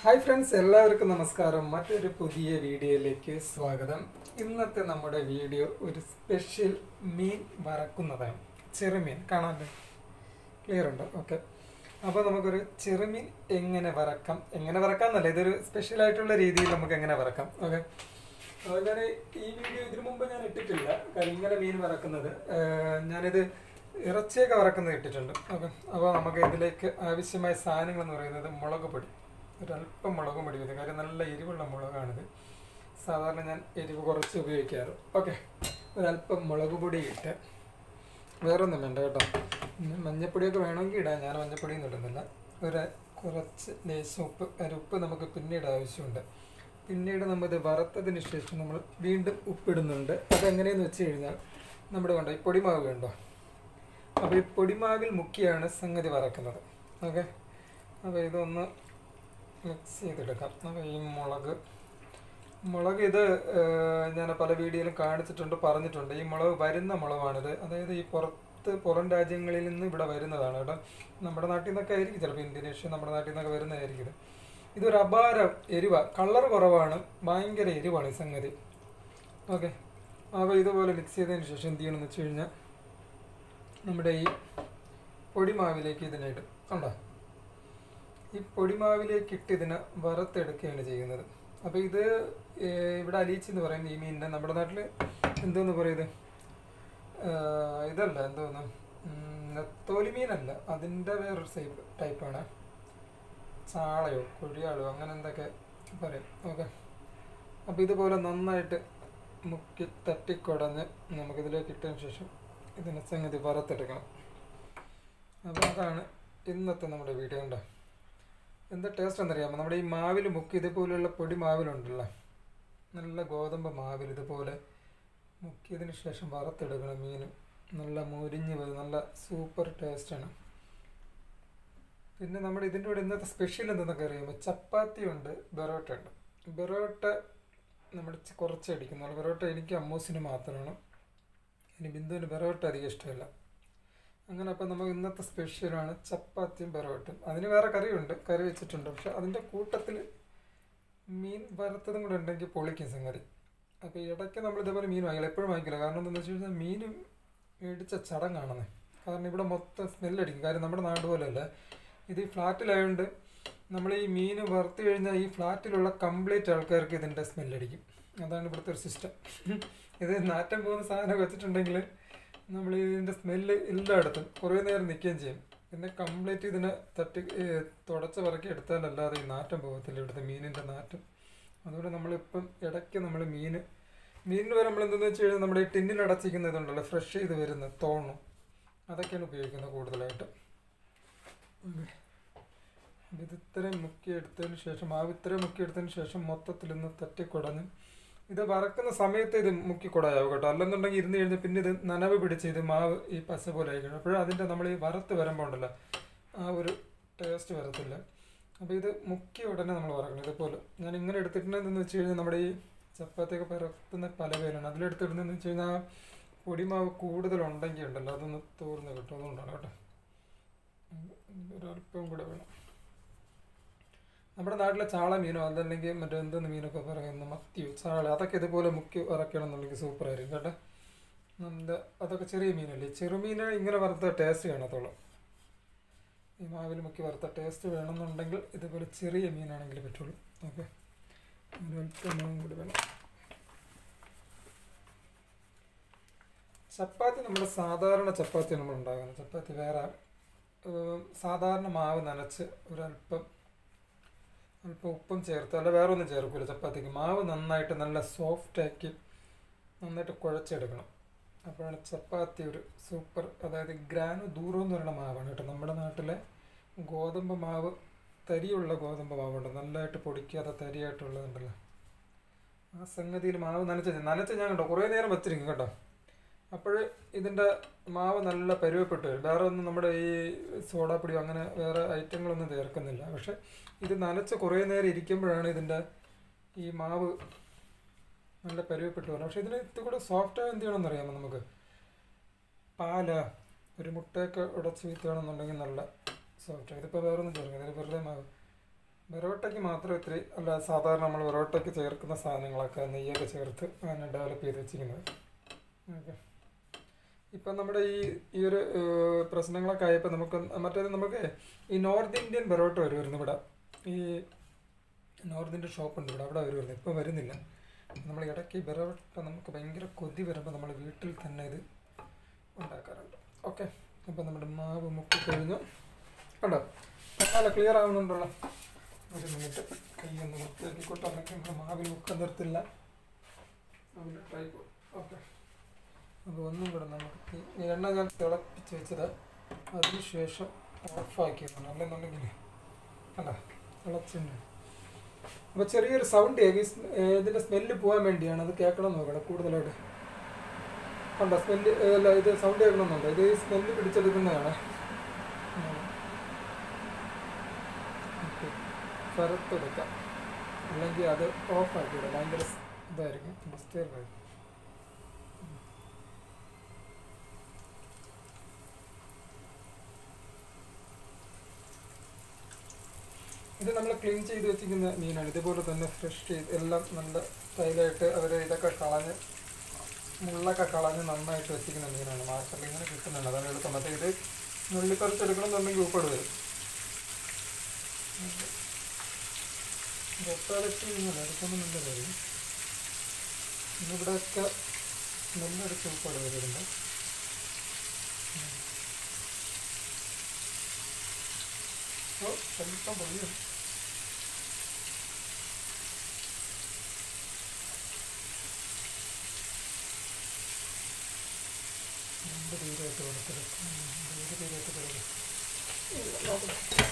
Hi friends എല്ലാവർക്കും നമസ്കാരം മറ്റൊരു പുതിയ വീഡിയോയിലേക്ക് സ്വാഗതം ഇന്നത്തെ നമ്മുടെ വീഡിയോ ഒരു സ്പെഷ്യൽ മീൻ വറക്കുന്നതാണ് ചെറുമീൻ കാണാമല്ലോ ക്ലിയർ ഉണ്ടോ ഓക്കെ അപ്പോൾ നമുക്കൊരു ചെറുമീൻ എങ്ങനെ വറക്കാം എങ്ങനെ വറക്കാമെന്നല്ല ഇതൊരു സ്പെഷ്യൽ ആയിട്ടുള്ള രീതിയിൽ നമുക്ക് എങ്ങനെ വറക്കാം ഓക്കെ അപ്പോൾ ഞാൻ ഈ വീഡിയോ ഇതിനു മുമ്പ് ഞാൻ ഇട്ടിട്ടില്ല കാരണം ഇങ്ങനെ മീൻ വറക്കുന്നത് ഏഹ് ഞാനിത് ഇറച്ചിയൊക്കെ വറക്കുന്നത് ഇട്ടിട്ടുണ്ട് ഓക്കെ അപ്പോൾ നമുക്ക് ഇതിലേക്ക് ആവശ്യമായ സാധനങ്ങൾ എന്ന് പറയുന്നത് മുളക് പൊടി ഒരല്പം മുളക് പൊടി മതി കാര്യം നല്ല എരിവുള്ള മുളകാണിത് സാധാരണ ഞാൻ എരിവ് കുറച്ച് ഉപയോഗിക്കാറ് ഓക്കെ ഒരല്പം മുളക് പൊടി ഇട്ട് വേറൊന്നും വേണ്ട കേട്ടോ പിന്നെ മഞ്ഞപ്പൊടിയൊക്കെ വേണമെങ്കിൽ ഇടാം ഞാൻ മഞ്ഞപ്പൊടിയൊന്നും ഇടുന്നില്ല ഒരു കുറച്ച് ലേശം ഉപ്പ് ഒരു ഉപ്പ് നമുക്ക് പിന്നീട് ആവശ്യമുണ്ട് പിന്നീട് നമ്മൾ ഇത് വറുത്തതിന് ശേഷം നമ്മൾ വീണ്ടും ഉപ്പിടുന്നുണ്ട് അതെങ്ങനെയെന്ന് വെച്ച് കഴിഞ്ഞാൽ നമ്മുടെ കണ്ടോ ഈ പൊടിമാവ് കണ്ടോ അപ്പോൾ ഈ പൊടിമാവിൽ മുക്കിയാണ് സംഗതി വറക്കുന്നത് ഓക്കെ അപ്പോൾ ഇതൊന്ന് മിക്സ് ചെയ്തെടുക്കാം അപ്പോൾ ഈ മുളക് മുളക് ഇത് ഏഹ്, ഞാൻ പല വീഡിയോയിലും കാണിച്ചിട്ടുണ്ട് പറഞ്ഞിട്ടുണ്ട് ഈ മുളക് വരുന്ന മുളകാണിത് അതായത് ഈ പുറത്ത് പുറം രാജ്യങ്ങളിൽ നിന്ന് ഇവിടെ വരുന്നതാണ് കേട്ടോ നമ്മുടെ നാട്ടിൽ നിന്നൊക്കെ ആയിരിക്കും ചിലപ്പോൾ ഇന്തോനേഷ്യ നമ്മുടെ നാട്ടിൽ നിന്നൊക്കെ വരുന്നതായിരിക്കും ഇത് ഇതൊരു അപാര എരിവ കളർ കുറവാണ് ഭയങ്കര എരിവാണ് ഈ സംഗതി ഓക്കെ അപ്പോൾ ഇതുപോലെ മിക്സ് ചെയ്തതിന് ശേഷം എന്ത് ചെയ്യണമെന്ന് വെച്ച് കഴിഞ്ഞാൽ നമ്മുടെ ഈ പൊടിമാവിലേക്ക് ഇതിനിടും കണ്ടോ ഈ പൊടിമാവിലേക്ക് ഇട്ട് ഇതിനെ വറുത്തെടുക്കുകയാണ് ചെയ്യുന്നത് അപ്പോൾ ഇത് ഏഹ്, ഇവിടെ അലീച്ചി എന്ന് പറയുന്ന ഈ മീനിനെ നമ്മുടെ നാട്ടിൽ എന്തോന്ന് പറയുന്നത് ഇതല്ല എന്തോന്ന് ഉം, നെത്തോലി മീനല്ല അതിൻ്റെ വേറൊരു സൈപ്പ് ടൈപ്പാണ് ചാളയോ കുഴിയാളോ അങ്ങനെ എന്തൊക്കെ പറയും ഓക്കെ അപ്പോൾ ഇതുപോലെ നന്നായിട്ട് മുക്കി തട്ടിക്കുടഞ്ഞ് നമുക്കിതിലേക്ക് ഇട്ടതിന് ശേഷം ഇതിനെ സംഗതി വറുത്തെടുക്കണം അപ്പോൾ അതാണ് ഇന്നത്തെ നമ്മുടെ വീഡിയോ ഉണ്ടോ എന്താ ടേസ്റ്റ് എന്നറിയാമോ നമ്മുടെ ഈ മാവിൽ മുക്കി ഇതുപോലെയുള്ള പൊടി മാവിലുണ്ടല്ലോ നല്ല ഗോതമ്പ് മാവിൽ ഇതുപോലെ മുക്കിയതിന് ശേഷം വറുത്തെടുക്കണം മീൻ നല്ല മുരിഞ്ഞ് വരും നല്ല സൂപ്പർ ടേസ്റ്റാണ് പിന്നെ നമ്മുടെ ഇതിൻ്റെ കൂടെ ഇന്നത്തെ സ്പെഷ്യൽ എന്തെന്നൊക്കെ അറിയാമോ ചപ്പാത്തി ഉണ്ട് ബെറോട്ട ഉണ്ട് ബെറോട്ട നമ്മൾ ചി- കുറച്ച് അടിക്കുന്നുള്ളൂ ബെറോട്ട എനിക്ക് അമ്മൂസിന് മാത്രമാണ് ഇനി ബിന്ദുവിന് ബെറോട്ട അധികം ഇഷ്ടമില്ല അങ്ങനെ അപ്പം നമുക്ക് ഇന്നത്തെ സ്പെഷ്യലാണ് ചപ്പാത്തിയും ബെറോട്ടും അതിന് വേറെ കറിയുണ്ട് കറി വെച്ചിട്ടുണ്ട് പക്ഷെ അതിൻ്റെ കൂട്ടത്തിൽ മീൻ വറുത്തതും കൂടെ ഉണ്ടെങ്കിൽ പൊളിക്കും സംഗതി അപ്പോൾ ഇടയ്ക്ക് നമ്മൾ ഇതേപോലെ മീൻ വാങ്ങില്ല എപ്പോഴും വാങ്ങിക്കില്ല കാരണം എന്താണെന്ന് വെച്ച് കഴിഞ്ഞാൽ മീൻ മേടിച്ച ചടങ്ങാണെന്ന് കാരണം ഇവിടെ മൊത്തം സ്മെല്ലടിക്കും കാര്യം നമ്മുടെ നാട് പോലെയല്ല ഇത് ഈ ഫ്ലാറ്റിലായതുകൊണ്ട് നമ്മൾ ഈ മീൻ വറുത്ത് കഴിഞ്ഞാൽ ഈ ഫ്ലാറ്റിലുള്ള കംപ്ലീറ്റ് ആൾക്കാർക്ക് ഇതിൻ്റെ സ്മെല്ലടിക്കും അതാണ് ഇവിടുത്തെ ഒരു സിസ്റ്റം ഇത് നാറ്റം പോകുന്ന സാധനം വെച്ചിട്ടുണ്ടെങ്കിൽ നമ്മൾ ഇതിൻ്റെ സ്മെല്ല് എല്ലായിടത്തും കുറേ നേരം നിൽക്കുകയും ചെയ്യും പിന്നെ കംപ്ലീറ്റ് ഇതിനെ തട്ടി ഏഹ്, തുടച്ച് പറക്കി എടുത്താലല്ലാതെ ഈ നാറ്റം പോകത്തില്ല ഇവിടുത്തെ മീനിൻ്റെ നാറ്റം അതുകൊണ്ട് നമ്മളിപ്പം ഇടയ്ക്ക് നമ്മൾ മീൻ മീനിന് വരെ നമ്മൾ എന്തെന്ന് വെച്ച് കഴിഞ്ഞാൽ നമ്മുടെ ഈ ടിന്നിൽ അടച്ചിരിക്കുന്ന ഇതുണ്ടല്ലോ ഫ്രഷ് ചെയ്ത് വരുന്ന തോണും അതൊക്കെയാണ് ഉപയോഗിക്കുന്നത് കൂടുതലായിട്ട് ഓക്കെ. അപ്പൊ ഇത് ഇത്രയും മുക്കിയെടുത്തതിന് ശേഷം മാവ് ഇത്രയും മുക്കിയെടുത്തതിന് ശേഷം മൊത്തത്തിൽ ഇന്ന് തട്ടിക്കുടഞ്ഞ് ഇത് വറക്കുന്ന സമയത്ത് ഇത് മുക്കി കുടയാവും കേട്ടോ അല്ലെന്നുണ്ടെങ്കിൽ ഇരുന്ന് കഴിഞ്ഞാൽ പിന്നെ ഇത് നനവ് പിടിച്ച് ഇത് മാവ് ഈ പശ പോലെ ആയി കഴിയും അപ്പോഴും അതിൻ്റെ നമ്മൾ ഈ വറുത്ത് വരുമ്പോൾ ഉണ്ടല്ലോ ആ ഒരു ടേസ്റ്റ് വരത്തില്ല അപ്പോൾ ഇത് മുക്കിയ ഉടനെ നമ്മൾ വറക്കണം ഇതുപോലെ ഞാൻ ഇങ്ങനെ എടുത്തിട്ടുണ്ടെന്ന് വെച്ച് കഴിഞ്ഞാൽ നമ്മുടെ ഈ ചപ്പാത്തിയൊക്കെ പരത്തുന്ന പല പേരാണ് അതിലെടുത്തിടുന്നതെന്ന് വെച്ച് കഴിഞ്ഞാൽ ആ പൊടിമാവ് കൂടുതലുണ്ടെങ്കിൽ ഉണ്ടല്ലോ അതൊന്ന് തോർന്ന് കിട്ടും അതുകൊണ്ടാണ് കേട്ടോ ഒരല്പം കൂടെ വേണം നമ്മുടെ നാട്ടിലെ ചാള മീനോ അതല്ലെങ്കിൽ മറ്റേ എന്തെന്ന് മീനൊക്കെ പറയുന്ന മത്തിയോ ചാള അതൊക്കെ ഇതുപോലെ മുക്കി വറക്കണം എന്നുണ്ടെങ്കിൽ സൂപ്പർ ആയിരിക്കും കേട്ടോ നല്ല അതൊക്കെ ചെറിയ മീനല്ലേ ചെറുമീൻ ഇങ്ങനെ വറുത്ത ടേസ്റ്റ് കാണത്തുള്ളൂ ഈ മാവിൽ മുക്കി വറുത്ത ടേസ്റ്റ് വേണമെന്നുണ്ടെങ്കിൽ ഇതുപോലെ ചെറിയ മീനാണെങ്കിൽ പറ്റുള്ളൂ ഓക്കെ ഒരല്പം മുളകും കൂടി വേണം ചപ്പാത്തി നമ്മുടെ സാധാരണ ചപ്പാത്തി നമ്മൾ ഉണ്ടാക്കുന്നത് ചപ്പാത്തി വേറെ ഏഹ്, സാധാരണ മാവ് നനച്ച് ഒരല്പം അല്പം ഉപ്പും ചേർത്ത് അല്ല വേറെ ഒന്നും ചേർക്കില്ല ചപ്പാത്തിക്ക് മാവ് നന്നായിട്ട് നല്ല സോഫ്റ്റ് ആക്കി നന്നായിട്ട് കുഴച്ചെടുക്കണം അപ്പോഴാണ് ചപ്പാത്തി ഒരു സൂപ്പർ അതായത് ഗ്രാനോ ദൂരം എന്ന് പറയുന്ന മാവാണ് കേട്ടോ നമ്മുടെ നാട്ടിലെ ഗോതമ്പ് മാവ് തരിയുള്ള ഗോതമ്പ് മാവുണ്ട് നല്ലതായിട്ട് പൊടിക്കാതെ തരിയായിട്ടുള്ളതുണ്ടല്ലോ ആ സംഗതിയിൽ മാവ് നനച്ച് നനച്ച് ഞാൻ കേട്ടോ കുറേ നേരം വെച്ചിരിക്കും കേട്ടോ അപ്പോൾ ഇതിൻ്റെ മാവ് നല്ല പരുവപ്പെട്ട് വരും വേറെ ഒന്നും നമ്മുടെ ഈ സോഡാപ്പൊടിയോ അങ്ങനെ വേറെ ഐറ്റങ്ങളൊന്നും ചേർക്കുന്നില്ല പക്ഷെ ഇത് നനച്ച് കുറേ നേരം ഇരിക്കുമ്പോഴാണ് ഇതിൻ്റെ ഈ മാവ് നല്ല പരുവപ്പെട്ട് വരണം പക്ഷെ ഇതിന് ഇത് കൂടെ സോഫ്റ്റ് എന്ത് ചെയ്യണമെന്ന് അറിയാമോ നമുക്ക് പാല് ഒരു മുട്ടയൊക്കെ ഉടച്ച് വീത്തുകയാണെന്നുണ്ടെങ്കിൽ നല്ല സോഫ്റ്റ് ഇതിപ്പോൾ വേറെ ഒന്നും ചേർക്കുന്നില്ല വെറുതെ മാവ് ബെറോട്ടയ്ക്ക് മാത്രം ഇത്തിരി അല്ല സാധാരണ നമ്മൾ ബെറോട്ടയ്ക്ക് ചേർക്കുന്ന സാധനങ്ങളൊക്കെ നെയ്യൊക്കെ ചേർത്ത് അങ്ങനെ ഡെവലപ്പ് ചെയ്ത് വെച്ചിരിക്കുന്നത് ഓക്കെ ഇപ്പം നമ്മുടെ ഈ ഈ ഒരു ഏഹ്, പ്രശ്നങ്ങളൊക്കെ ആയപ്പോൾ നമുക്ക് മറ്റേത് നമുക്ക് ഈ നോർത്ത് ഇന്ത്യൻ ബെറോട്ട വരുമായിരുന്നു ഇവിടെ ഈ നോർത്ത് ഇന്ത്യൻ ഷോപ്പ് ഉണ്ട് ഇവിടെ അവിടെ വരുമായിരുന്നു ഇപ്പം വരുന്നില്ല നമ്മൾ ഇടയ്ക്ക് ഈ ബെറോട്ട നമുക്ക് ഭയങ്കര കൊതി വരുമ്പോൾ നമ്മൾ വീട്ടിൽ തന്നെ ഇത് ഉണ്ടാക്കാറുണ്ട് ഓക്കെ അപ്പം നമ്മുടെ മാവ് മുക്കി കഴിഞ്ഞു കണ്ടോ നല്ല ക്ലിയർ ആവുന്നുണ്ടല്ലോ ഒരു മിനിറ്റ് കൈ ഒന്ന് വൃത്തിയാക്കിക്കോട്ടെന്നൊക്കെ നമ്മുടെ മാവിൽ മുക്കം നിർത്തില്ല അതിൻ്റെ ടൈപ്പ് ഓക്കെ അപ്പോൾ ഒന്നും കൂടെ നമുക്ക് ഈ എണ്ണ ഞാൻ തിളപ്പിച്ച് വെച്ചത് അതിനുശേഷം ഓഫാക്കിയതാണ് അല്ലെന്നുണ്ടെങ്കിൽ അല്ല തിളച്ചുണ്ട് അപ്പോൾ ചെറിയൊരു സൗണ്ട് കേൾക്കും ഈ സ്മെ- ഏ, ഇതിൻ്റെ സ്മെല്ല് പോകാൻ വേണ്ടിയാണ് അത് കേൾക്കണം നോക്കണം കൂടുതലായിട്ട് കണ്ടോ സ്മെല്ല് അല്ല ഇത് സൗണ്ട് കേൾക്കണമെന്നുണ്ട് ഇത് ഈ സ്മെല്ല് പിടിച്ചെടുക്കുന്നതാണ് പുറത്തെടുക്കാം അല്ലെങ്കിൽ അത് ഓഫാക്കിയിടും ഭയങ്കര സ് ഇതായിരിക്കും ഡിസ്റ്റർബ് ആയിരിക്കും ഇത് നമ്മൾ ക്ലീൻ ചെയ്ത് വെച്ചിരിക്കുന്ന മീനാണ് ഇതുപോലെ തന്നെ ഫ്രഷ് ചെയ്ത് എല്ലാം നല്ല സ്റ്റൈലായിട്ട് അവർ ഇതൊക്കെ കളഞ്ഞ് മുള്ളൊക്കെ കളഞ്ഞ് നന്നായിട്ട് വെച്ചിരിക്കുന്ന മീനാണ് മാർക്കറ്റിൽ ഇങ്ങനെ കിട്ടുന്നുണ്ട് അതാണ് എളുപ്പം മറ്റേ ഇത് നുള്ളിപ്പറിച്ചെടുക്കണമെന്നുണ്ടെങ്കിൽ ഉൾപ്പെടെ വരും റൊട്ടാലറ്റ് എടുക്കുമ്പോൾ നല്ല കാര്യം ഇന്നിവിടെയൊക്കെ നെല്ലടിച്ച് ഉൾപ്പെടെ വരുന്നുണ്ട് ഓ സ്വല്പം പൊടിയും രണ്ട് തീരായിട്ട് കൊടുത്തെടുക്കും രണ്ട് തീരായിട്ട് കൊടുക്കും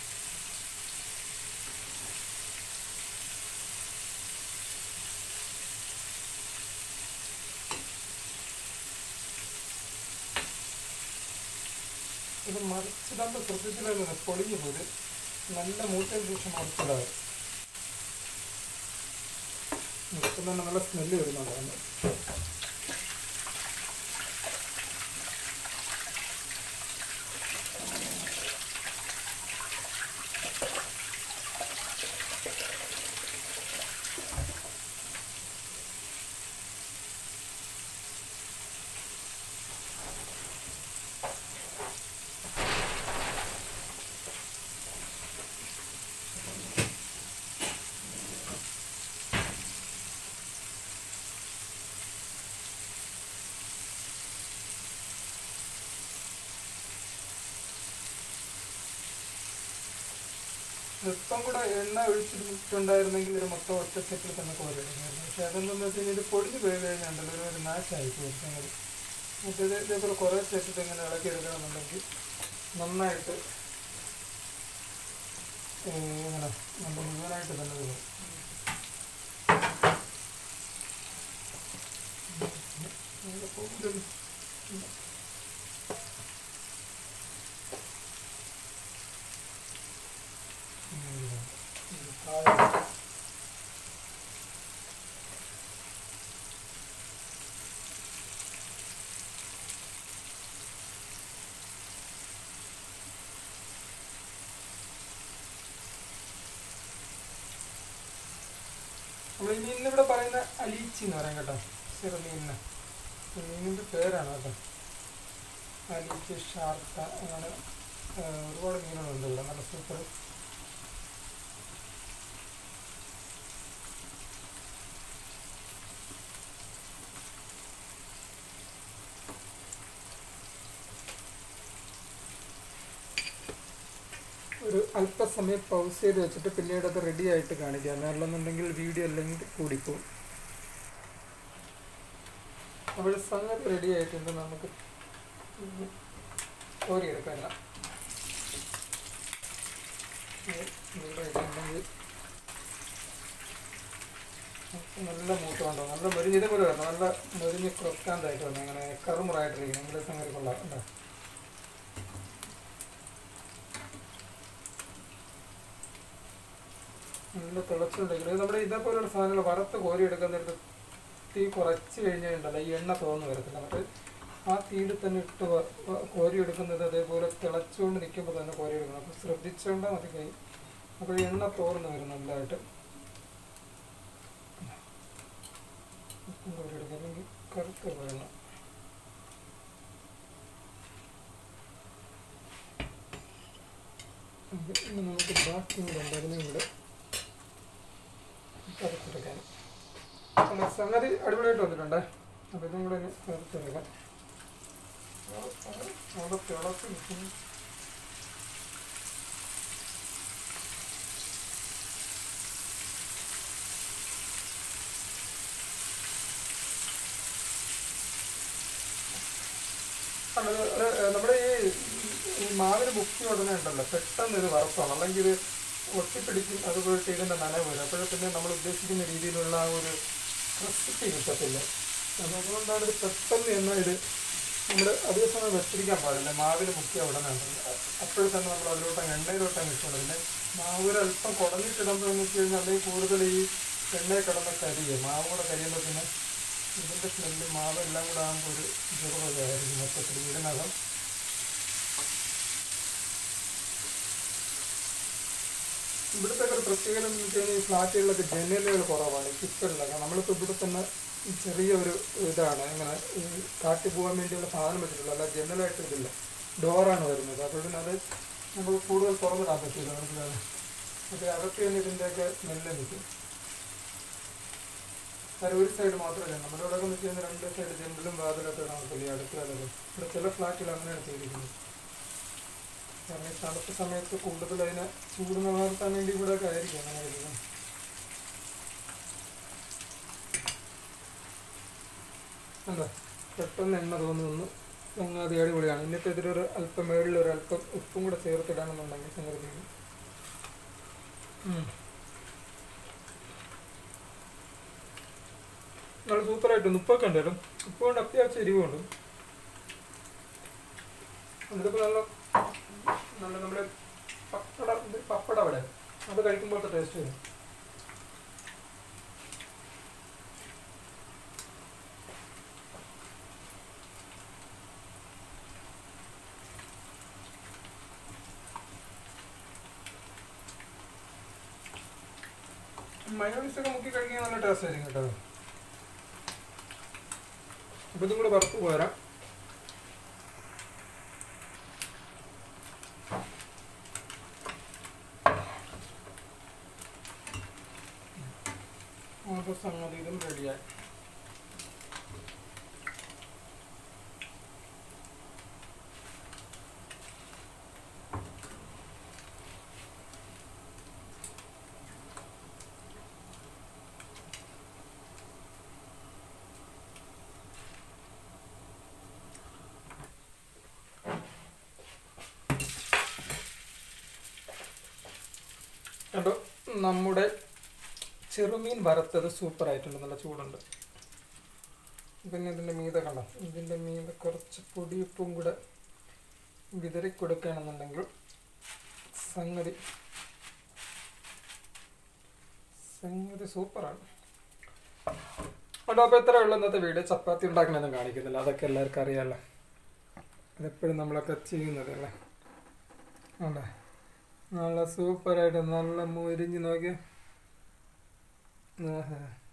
ഇത് മറിച്ചിടുമ്പോൾ ശ്രദ്ധിച്ചില്ലായിരുന്നു പൊളിഞ്ഞു പോയത് നല്ല മൂത്തതിന് ശേഷം മറിച്ചിടാറ് ഇപ്പം തന്നെ നല്ല സ്മെല്ല് വരുന്നുണ്ട് അതിന്. ഇപ്പം കൂടെ എണ്ണ ഒഴിച്ചിട്ടുണ്ടായിരുന്നെങ്കിൽ ഇത് മൊത്തം ഒറ്റ സെറ്റിൽ തന്നെ കോരിടുമായിരുന്നു പക്ഷെ അതെന്താണെന്ന് വെച്ച് കഴിഞ്ഞാൽ ഇത് പൊടിഞ്ഞ് പോയി കഴിഞ്ഞാൽ ഒരു ഒരു നാശമായി പോയി സംഗതി മറ്റേത് ഇതേപോലെ കുറേ സെറ്റിട്ട് ഇങ്ങനെ ഇളക്കി എടുക്കണമെന്നുണ്ടെങ്കിൽ നന്നായിട്ട് ഏഹ്, ഇങ്ങനെ നമ്മൾ മുഴുവനായിട്ട് തന്നെ വരും നമ്മൾ ഈ മീനിനിവിടെ പറയുന്ന അലീച്ചി എന്ന് പറയാം കേട്ടോ ചെറുമീനിന് ഈ മീനിൻ്റെ പേരാണ് കേട്ടോ അലീച്ചി ഷാർക്ക അങ്ങനെ ആ, ഒരുപാട് മീനുകളുണ്ട് ഇവിടെ നല്ല സൂപ്പർ ഒരു അല്പസമയം പൗസ് ചെയ്ത് വെച്ചിട്ട് പിന്നീട് അത് റെഡി ആയിട്ട് കാണിക്കാം അല്ലെന്നുണ്ടെങ്കിൽ വീഡിയോ ലെങ്ത് കൂടിപ്പോവും അവിടെ സംഗതി റെഡി ആയിട്ടുണ്ട് നമുക്ക് കോരി എടുക്കാനില്ല നല്ല മൂട്ട് കണ്ടോ നല്ല മൊരിഞ്ഞ് ഇതേപോലെ വരണം നല്ല മൊരിഞ്ഞ് ക്രൊക്കാന്തായിട്ട് വന്നു അങ്ങനെ കറുമുറായിട്ടിരിക്കും നമ്മുടെ സംഗതി കൊള്ളാം ഉണ്ടോ നല്ല തിളച്ചുണ്ടെങ്കിൽ നമ്മുടെ ഇതേപോലെയുള്ള സാധനങ്ങൾ വറുത്ത് കോരി എടുക്കുന്നിടത്ത് തീ കുറച്ച് കഴിഞ്ഞിട്ടുണ്ടല്ലോ ഈ എണ്ണ തോന്നു വരത്തില്ല മറ്റേ ആ തീയിൽ തന്നെ ഇട്ട് വ- വ- കോരി എടുക്കുന്നത് അതേപോലെ തിളച്ചുകൊണ്ട് നിൽക്കുമ്പോൾ തന്നെ കോരി എടുക്കണം അപ്പോൾ ശ്രദ്ധിച്ചുകൊണ്ടാൽ മതി കൈ അപ്പോൾ എണ്ണ തോർന്ന് വരും നല്ലതായിട്ട് ഉപ്പും കൂടി എടുക്കുക അല്ലെങ്കിൽ കറുത്ത് വേണം ഇനി നമുക്ക് ബാക്കിയും കൂടെ ഉണ്ട് അതിനും കൂടെ കറുത്തെടുക്കാൻ അല്ല സംഗതി അടിപൊളിയായിട്ട് വന്നിട്ടുണ്ടേ അപ്പോൾ ഇതും കൂടെ ഇനി കറുത്തെടുക്കാം അവിടെ തിളച്ച് നിൽക്കുന്നു അത് ഒരു, ഏഹ്, നമ്മുടെ ഈ ഈ മാവിന് മുക്കി ഉടനെ ഉണ്ടല്ലോ പെട്ടെന്ന് ഇത് വറുക്കണം അല്ലെങ്കിൽ ഇത് ഒട്ടിപ്പിടിക്കും അതുപോയിട്ട് ഇതിൻ്റെ നനവ് വരും അപ്പോഴും പിന്നെ നമ്മൾ ഉദ്ദേശിക്കുന്ന രീതിയിലുള്ള ആ ഒരു റെസിപ്പി കിട്ടത്തില്ല അപ്പോൾ അതുകൊണ്ടാണ് ഇത് പെട്ടെന്ന് എന്നാൽ ഇത് നമ്മൾ അതേ സമയം വെച്ചിരിക്കാൻ പാടില്ല മാവിന് മുക്കിയ ഉടനെ ഉണ്ടല്ലോ അപ്പോഴും തന്നെ നമ്മൾ അതിലോട്ട് എണ്ണയിലോട്ടാണ് ഇട്ടുള്ളത് പിന്നെ മാവ് ഒരു അല്പം കുടഞ്ഞിട്ടിടുമ്പോൾ എന്ന് വെച്ച് കഴിഞ്ഞാൽ അല്ലെങ്കിൽ കൂടുതൽ ഈ എണ്ണയിൽ കിടന്ന കരിയെ മാവ് കൂടെ കരിയുമ്പോൾ പിന്നെ ഇതിൻ്റെ സ്മെല്ല് മാവ് എല്ലാം കൂടെ ആകുമ്പോൾ ഒരു ജുറവതായിരിക്കും മൊത്തത്തിൽ ഇതിനകം ഇവിടുത്തെ ഒരു പ്രത്യേകത എന്ന് വെച്ച് കഴിഞ്ഞാൽ ഈ ഫ്ലാറ്റുകളിലൊക്കെ ജനലുകൾ കുറവാണ് ഈ കിച്ചണിലൊക്കെ നമ്മളിപ്പോൾ ഇവിടെ തന്നെ ഈ ചെറിയ ഒരു ഇതാണ് ഇങ്ങനെ ഈ കാട്ടി പോകാൻ വേണ്ടിയുള്ള സാധനം വെച്ചിട്ടുള്ള അല്ല ജനലായിട്ട് ഇതില്ല ഡോറാണ് വരുന്നത് അപ്പോൾ പിന്നെ അത് നമുക്ക് കൂടുതൽ തുറന്നിടാൻ പറ്റില്ല മനസ്സിലാവും അപ്പോൾ അകത്ത് തന്നെ ഇതിൻ്റെയൊക്കെ സ്മെല്ല് നിൽക്കും കാരണം ഒരു സൈഡ് മാത്രമല്ല നമ്മുടെ ഇവിടെ എന്ന് വെച്ച് കഴിഞ്ഞാൽ രണ്ട് സൈഡ് ജനലും വാതിലൊക്കെ ഇടാൻ പറ്റില്ല ഈ അടുക്കളയിലൊക്കെ ഇവിടെ ചില ഫ്ലാറ്റിൽ അങ്ങനെയാണ് ചെയ്തിരിക്കുന്നത് കാരണം ഈ തണുത്ത സമയത്ത് കൂടുതൽ അതിനെ ചൂട് നിലനിർത്താൻ വേണ്ടി ഇവിടെ ഒക്കെ ആയിരിക്കും അങ്ങനെ ചെയ്യുന്നത് എന്താ പെട്ടെന്ന് എണ്ണ തോന്നുന്നു സംഗതി അടിപൊളിയാണ് ഇന്നത്തെ ഇതിലൊരു അല്പം മേളിൽ ഒരു അല്പം ഉപ്പും കൂടെ ചേർത്തിടാണെന്നുണ്ടെങ്കിൽ സംഗതി തീരും. ഉം. നല്ല സൂപ്പറായിട്ടുണ്ട് ഉപ്പൊക്കെ ഉണ്ടായിരുന്നു ഉപ്പ് കൊണ്ട് അത്യാവശ്യം എരിവുണ്ട് എന്നിട്ടിപ്പോൾ നല്ല നല്ല നമ്മുടെ പപ്പട ഇത് പപ്പട അവിടെ അത് കഴിക്കുമ്പോഴത്തെ ടേസ്റ്റ് വരും മയോണീസ് ഒക്കെ മുക്കി കഴിക്കാൻ നല്ല ടേസ്റ്റ് ആയിരിക്കും കേട്ടോ അപ്പൊ ഇതും കൂടെ വറുത്ത് പോരാം നമുക്ക് സംഗതി ഇതും റെഡിയായി കണ്ടോ നമ്മുടെ ചെറുമീൻ വറുത്തത് സൂപ്പർ ആയിട്ടുണ്ട് നല്ല ചൂടുണ്ട് പിന്നെ ഇതിൻ്റെ മീത കണ്ടോ ഇതിൻ്റെ മീത കുറച്ച് പൊടിയുപ്പും കൂടെ വിതറി കൊടുക്കുകയാണെന്നുണ്ടെങ്കിൽ സംഗതി സംഗതി സൂപ്പറാണ് കേട്ടോ അപ്പോൾ ഇത്ര ഉള്ള ഇന്നത്തെ വീഡിയോ ചപ്പാത്തി ഉണ്ടാക്കണമെന്നും കാണിക്കുന്നില്ല അതൊക്കെ എല്ലാവർക്കും അറിയാമല്ലോ അതെപ്പോഴും നമ്മളൊക്കെ ചെയ്യുന്നതല്ലേ ആണ്ടേ നല്ല സൂപ്പറായിട്ട് നല്ല മുരിഞ്ഞ് നോക്കിയ ആഹാ